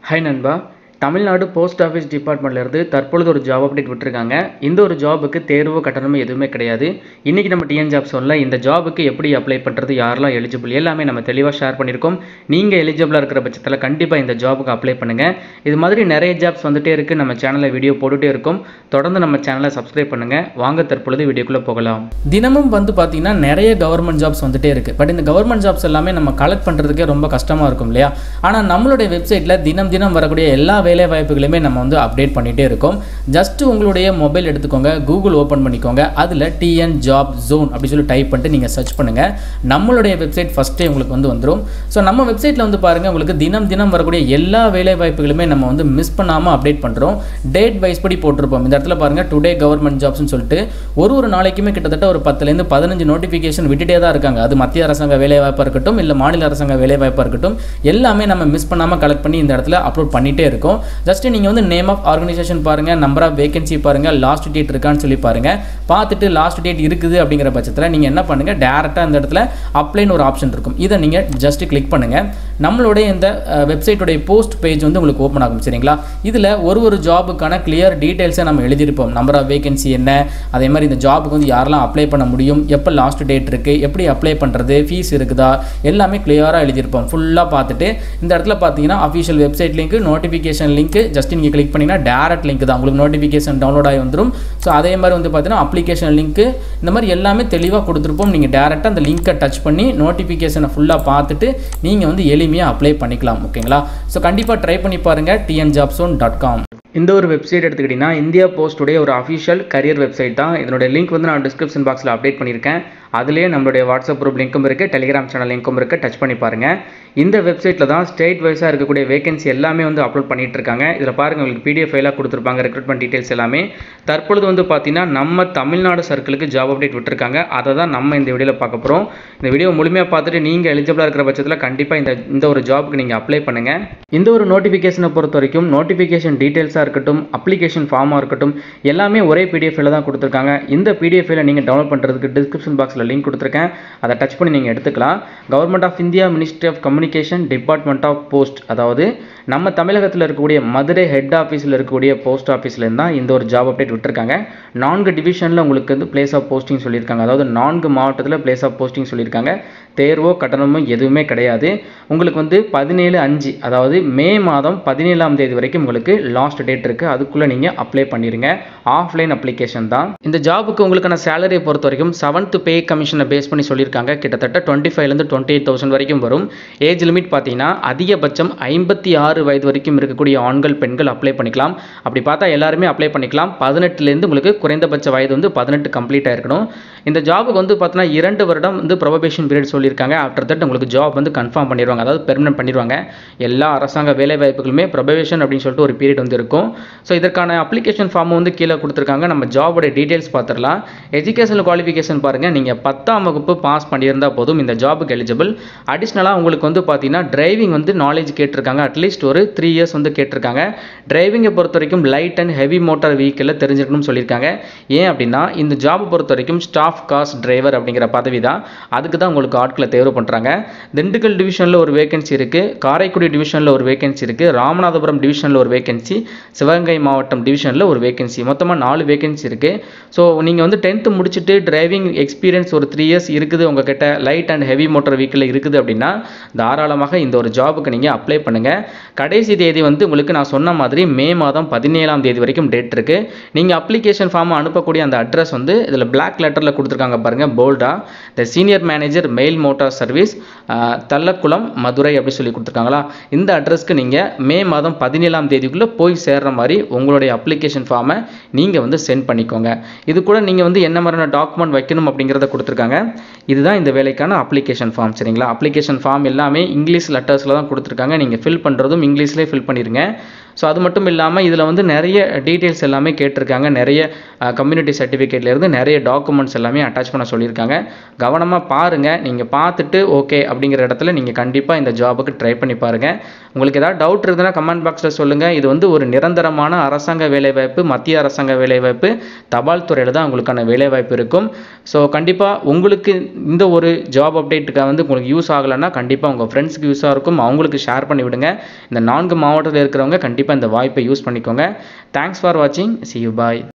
hi நண்பா Tamil Nadu post office டிபார்ட்மெண்ட்லேருந்து தற்பொழுது ஒரு ஜாப் அப்டேட் விட்டுருக்காங்க இந்த ஒரு ஜாபுக்கு தேர்வு கட்டணமும் எதுவுமே கிடையாது இன்றைக்கி நம்ம டிஎன் ஜாப் சொல்ல இந்த ஜாபுக்கு எப்படி அப்ளை பண்ணுறது யாரெல்லாம் எலிஜிபிள் எல்லாமே நம்ம தெளிவாக ஷேர் பண்ணியிருக்கோம் நீங்கள் எலிஜிபிளாக இருக்கிற பட்சத்தில் கண்டிப்பாக இந்த ஜாபுக்கு அப்ளை பண்ணுங்கள் இது மாதிரி நிறைய ஜாப்ஸ் வந்துட்டே இருக்குது நம்ம சேனலில் வீடியோ போட்டுகிட்டே இருக்கும் தொடர்ந்து நம்ம சேனலை சப்ஸ்கிரைப் பண்ணுங்கள் வாங்க தற்பொழுது வீடியோக்குள்ளே போகலாம் தினமும் வந்து பார்த்தீங்கன்னா நிறைய கவர்மெண்ட் ஜாப்ஸ் வந்துட்டே இருக்குது பட் இந்த கவர்மெண்ட் ஜாப்ஸ் எல்லாமே நம்ம கலெக்ட் பண்ணுறதுக்கே ரொம்ப கஷ்டமாக இருக்கும் இல்லையா ஆனால் நம்மளுடைய வெப்சைட்டில் தினம் தினம் வரக்கூடிய எல்லா வேலை வாய்ப்புகளையுமே நம்ம வந்து அப்டேட் பண்ணிகிட்டே இருக்கோம் ஜஸ்ட் உங்களுடைய மொபைல் எடுத்துக்கோங்க கூகுள் ஓப்பன் பண்ணிக்கோங்க அதில் டிஎன் ஜாப் ஜோன் அப்படி சொல்லி டைப் பண்ணிட்டு நீங்கள் சர்ச் பண்ணுங்கள் நம்மளுடைய வெப்சைட் ஃபஸ்ட்டே உங்களுக்கு வந்து வந்துடும் ஸோ நம்ம வெப்சைட்டில் வந்து பாருங்கள் உங்களுக்கு தினம் தினம் வரக்கூடிய எல்லா வேலை வாய்ப்புகளுமே நம்ம வந்து மிஸ் பண்ணாமல் அப்டேட் பண்ணுறோம் டேட் வைஸ் படி போட்டிருப்போம் இந்த இடத்துல பாருங்கள் டுடே கவர்மெண்ட் ஜாப்ஸ்னு சொல்லிட்டு ஒரு ஒரு நாளைக்குமே கிட்டத்தட்ட ஒரு பத்துலேருந்து பதினஞ்சு நோட்டிஃபிகேஷன் விட்டுட்டே தான் இருக்காங்க அது மத்திய அரசாங்க வேலைவாய்ப்பாக இருக்கட்டும் இல்லை மாநில அரசாங்க வேலைவாய்ப்பாக இருக்கட்டும் எல்லாமே நம்ம மிஸ் பண்ணாமல் கலெக்ட் பண்ணி இந்த இடத்துல அப்லோட் பண்ணிகிட்டே இருக்கோம் ஜஸ்ட் நீங்கள் வந்து நேம் ஆஃப் ஆர்கனைசேஷன் பாருங்கள் நம்பர் ஆஃப் வேகன்சி பாருங்கள் லாஸ்ட் டேட் இருக்கான்னு சொல்லி பாருங்கள் பார்த்துட்டு லாஸ்ட் டேட் இருக்குது அப்படிங்கிற பட்சத்தில் நீங்கள் என்ன பண்ணுங்கள் டேரெக்டாக இந்த இடத்துல அப்ளைன்னு ஒரு ஆப்ஷன் இருக்கும் இதை நீங்கள் ஜஸ்ட் கிளிக் பண்ணுங்கள் நம்மளுடைய இந்த வெப்சைட்டுடைய போஸ்ட் பேஜ் வந்து உங்களுக்கு ஓப்பன் ஆகும் சரிங்களா இதில் ஒரு ஒரு ஜாபுக்கான கிளியர் டீட்டெயில்ஸை நம்ம எழுதியிருப்போம் நம்பர் ஆஃப் வேகன்சி என்ன அதே மாதிரி இந்த ஜாபுக்கு வந்து யாரெல்லாம் அப்ளை பண்ண முடியும் எப்போ லாஸ்ட் டேட் இருக்குது எப்படி அப்ளை பண்ணுறது ஃபீஸ் இருக்குதா எல்லாமே கிளியராக எழுதியிருப்போம் ஃபுல்லாக பார்த்துட்டு இந்த இடத்துல பார்த்தீங்கன்னா official website link notification link just நீங்கள் கிளிக் பண்ணிங்கன்னா டேரக்ட் லிங்க் தான் உங்களுக்கு நோட்டிஃபிகேஷன் டவுன்லோட் ஆகி வந்துடும் ஸோ அதே மாதிரி வந்து பார்த்தீங்கன்னா அப்ளிகேஷன் லிங்க் இந்த மாதிரி எல்லாமே தெளிவாக கொடுத்துருப்போம் நீங்கள் டேரெக்டாக அந்த லிங்க்கை டச் பண்ணி நோட்டிஃபிகேஷனை ஃபுல்லாக பார்த்துட்டு நீங்கள் வந்து எளிமையாக அப்ளை பண்ணிக்கலாம் ஓகேங்களா ஸோ கண்டிப்பாக ட்ரை பண்ணி பாருங்கள் டிஎன் ஜாப்ஸோன் டாட் காம் இந்த ஒரு வெப்சைட் எடுத்துக்கிட்டிங்கன்னா இந்தியா போஸ்ட்டுடைய ஒரு அஃபிஷியல் கரியர் வெப்சைட் தான் இதனுடைய லிங்க் வந்து நான் டிஸ்கிரிப்ஷன் பாக்ஸில் அப்டேட் பண்ணியிருக்கேன் அதுலேயே நம்மளுடைய வாட்ஸ்அப் குரூப் லிங்க்கும் இருக்குது டெலிகிராம் சேனல் லிங்க்கும் இருக்குது டச் பண்ணி பாருங்கள் இந்த வெப்சைட்டில் தான் ஸ்டேட் வைஸாக இருக்கக்கூடிய வேகன்சி எல்லாமே வந்து அப்லோட் பண்ணிட்டு இருக்காங்க இதில் பாருங்கள் உங்களுக்கு பிடிஎஃப் ஃபைலாக கொடுத்துருப்பாங்க ரெக்ரூட்மெண்ட் டீட்டெயில்ஸ் எல்லாமே தற்பொழுது வந்து பார்த்தீங்கன்னா நம்ம தமிழ்நாடு சர்க்கிளுக்கு ஜாப் அப்டேட் விட்டுருக்காங்க அதை தான் நம்ம இந்த வீடியோவில் பார்க்க போகிறோம் இந்த வீடியோ முழுமையாக பார்த்துட்டு நீங்கள் எலிஜிபிளாக இருக்கிற பட்சத்தில் கண்டிப்பாக இந்த இந்த ஒரு ஜாபுக்கு நீங்கள் அப்ளை பண்ணுங்கள் இந்த ஒரு நோட்டிஃபிகேஷனை பொறுத்த வரைக்கும் நோட்டிஃபிகேஷன் டீட்டெயில்ஸாக இருக்கட்டும் அப்ளிகேஷன் ஃபார்மாக இருக்கட்டும் எல்லாமே ஒரே பிடிஎஃப்ல தான் கொடுத்துருக்காங்க இந்த பிடிஎஃப்ல நீங்கள் டவுன்லோட் பண்ணுறதுக்கு டிஸ்கிரிப்ஷன் பாக்ஸில் லிங்க் கொடுத்துருக்கேன் அதை டச் பண்ணி நீங்கள் எடுத்துக்கலாம் government of India ministry of communication department of post அதாவது நம்ம தமிழகத்தில் இருக்கக்கூடிய மதுரை ஹெட் ஆஃபீஸில் இருக்கக்கூடிய போஸ்ட் ஆஃபீஸ்லேருந்து தான் இந்த ஒரு ஜாப் அப்டேட் விட்டுருக்காங்க நான்கு டிவிஷனில் உங்களுக்கு வந்து பிளேஸ் ஆஃப் போஸ்டிங் சொல்லியிருக்காங்க அதாவது நான்கு மாவட்டத்தில் பிளேஸ் ஆஃப் போஸ்டிங் சொல்லியிருக்காங்க தேர்வோ கட்டணமோ எதுவுமே கிடையாது உங்களுக்கு வந்து பதினேழு அஞ்சு அதாவது மே மாதம் பதினேழாம் தேதி வரைக்கும் உங்களுக்கு லாஸ்ட் டேட் இருக்குது அதுக்குள்ளே நீங்கள் அப்ளை பண்ணிடுங்க ஆஃப்லைன் அப்ளிகேஷன் தான் இந்த ஜாபுக்கு உங்களுக்கான சேலரியை பொறுத்த வரைக்கும் செவன்த் பே கமிஷனை பேஸ் பண்ணி சொல்லியிருக்காங்க கிட்டத்தட்ட டுவெண்ட்டி ஃபைவ்லேருந்து டுவெண்ட்டி எயிட் தௌசண்ட் வரைக்கும் வரும் ஏஜ் லிமிட் பார்த்தீங்கன்னா அதிகபட்சம் ஐம்பத்தி ஆறு வயது வரைக்கும் இருக்கக்கூடிய ஆண்கள் பெண்கள் அப்ளை பண்ணிக்கலாம் அப்படி பார்த்தா எல்லாருமே அப்ளை பண்ணிக்கலாம் பதினெட்டுலேருந்து உங்களுக்கு குறைந்தபட்ச வயது வந்து பதினெட்டு கம்ப்ளீட் ஆயிருக்கணும் இந்த ஜாபுக்கு வந்து பார்த்தீங்கன்னா இரண்டு வருடம் வந்து ப்ரொபேஷன் பீரியட் சொல்லியிருக்காங்க ஆஃப்டர் தட் உங்களுக்கு ஜாப் வந்து கன்ஃபார்ம் பண்ணிடுவாங்க அதாவது பெர்மனன்ட் பண்ணிடுவாங்க எல்லா அரசாங்க வேலை வாய்ப்புகளுமே ப்ரொபேஷன் அப்படின்னு சொல்லிட்டு ஒரு பீரியட் வந்து இருக்கும் ஸோ இதற்கான அப்ளிகேஷன் ஃபார்ம் வந்து கீழே கொடுத்துருக்காங்க நம்ம ஜாபோட டீட்டெயில்ஸ் பார்த்துடலாம் எஜுகேஷனல் குவாலிஃபிகேஷன் பாருங்கள் நீங்கள் பத்தாம் வகுப்பு பாஸ் பண்ணியிருந்தால் போதும் இந்த ஜாபுக்கு எலிஜிபிள் அடிஷ்னலாக உங்களுக்கு வந்து பார்த்தீங்கன்னா டிரைவிங் வந்து நாலேஜ் கேட்டிருக்காங்க அட்லீஸ்ட் ஒரு த்ரீ இயர்ஸ் வந்து கேட்டிருக்காங்க டிரைவிங்கை பொறுத்த வரைக்கும் லைட் அண்ட் ஹெவி மோட்டார் வெஹிக்கிளில் தெரிஞ்சிருக்கணும்னு சொல்லியிருக்காங்க ஏன் அப்படின்னா இந்த ஜாபை பொறுத்த வரைக்கும் ஸ்டாஃப் காஸ் டிரைவர் அப்படிங்கிற பதவி தான் அதுக்கு தான் உங்களுக்கு ஆட்களை தேர்வு பண்ணுறாங்க திண்டுக்கல் டிவிஷனில் ஒரு வேகன்சி இருக்குது காரைக்குடி டிவிஷனில் ஒரு வேகன்சி இருக்குது ராமநாதபுரம் டிவிஷனில் ஒரு வேகன்சி சிவகங்கை மாவட்டம் டிவிஷனில் ஒரு வேகன்சி மொத்தமாக நாலு வேகன்சி இருக்குது ஸோ நீங்கள் வந்து டென்த்து முடிச்சுட்டு டிரைவிங் எக்ஸ்பீரியன்ஸ் ஒரு த்ரீ இயர்ஸ் இருக்குது உங்ககிட்ட light and heavy motor vehicle இருக்குது அப்படின்னா தாராளமாக இந்த ஒரு ஜாபுக்கு நீங்கள் அப்ளை பண்ணுங்கள் கடைசி தேதி வந்து உங்களுக்கு நான் சொன்ன மாதிரி மே மாதம் பதினேழாம் தேதி வரைக்கும் டேட் இருக்குது நீங்கள் அப்ளிகேஷன் ஃபார்ம் அனுப்பக்கூடிய அந்த அட்ரஸ் வந்து இதில் பிளாக் லெட்டரில் கொடுத்துருக்காங்க பாருங்கள் போல்டா the senior manager mail motor service Tallakulam Madurai அப்படி சொல்லி கொடுத்துருக்காங்களா இந்த அட்ரஸ்க்கு நீங்கள் மே மாதம் பதினேழாம் தேதிக்குள்ளே போய் சேர்ற மாதிரி உங்களுடைய அப்ளிகேஷன் ஃபார்மை நீங்கள் வந்து சென்ட் பண்ணிக்கோங்க இது கூட நீங்கள் வந்து என்ன மாதிரியான டாக்குமெண்ட் வைக்கணும் அப்படிங்கிறத கொடுத்துருக்காங்க இதுதான் இந்த வேலைக்கான அப்ளிகேஷன் ஃபார்ம் சரிங்களா அப்ளிகேஷன் ஃபார்ம் எல்லாமே இங்கிலீஷ் லெட்டர்ஸில் தான் கொடுத்துருக்காங்க நீங்கள் ஃபில் பண்ணுறதும் இங்கிலீஷ்லேயே ஃபில் பண்ணிடுங்க ஸோ அது மட்டும் இல்லாமல் இதில் வந்து நிறைய டீட்டெயில்ஸ் எல்லாமே கேட்டிருக்காங்க நிறைய கம்யூனிட்டி சர்டிஃபிகேட்லேருந்து நிறைய டாக்குமெண்ட்ஸ் எல்லாமே அட்டாச் பண்ண சொல்லியிருக்காங்க கவனமாக பாருங்கள் நீங்கள் பார்த்துட்டு ஓகே அப்படிங்கிற இடத்துல நீங்கள் கண்டிப்பாக இந்த ஜாபுக்கு ட்ரை பண்ணி பாருங்கள் உங்களுக்கு ஏதாவது டவுட் இருந்ததுன்னா கமெண்ட் பாக்ஸில் சொல்லுங்கள் இது வந்து ஒரு நிரந்தரமான அரசாங்க வேலைவாய்ப்பு மத்திய அரசாங்க வேலைவாய்ப்பு தபால் துறையில் தான் உங்களுக்கான வேலைவாய்ப்பு இருக்கும் ஸோ கண்டிப்பாக உங்களுக்கு இந்த ஒரு ஜாப் அப்டேட்டுக்காக வந்து உங்களுக்கு யூஸ் ஆகலைன்னா கண்டிப்பாக உங்கள் ஃப்ரெண்ட்ஸ்க்கு யூஸாக இருக்கும் அவங்களுக்கு ஷேர் பண்ணி விடுங்க இந்த நான்கு மாவட்டத்தில் இருக்கிறவங்க கண்டிப்பாக இந்த வாய்ப்பை யூஸ் பண்ணிக்கோங்க தேங்க்ஸ் ஃபார் வாட்சிங் சி யூ பாய்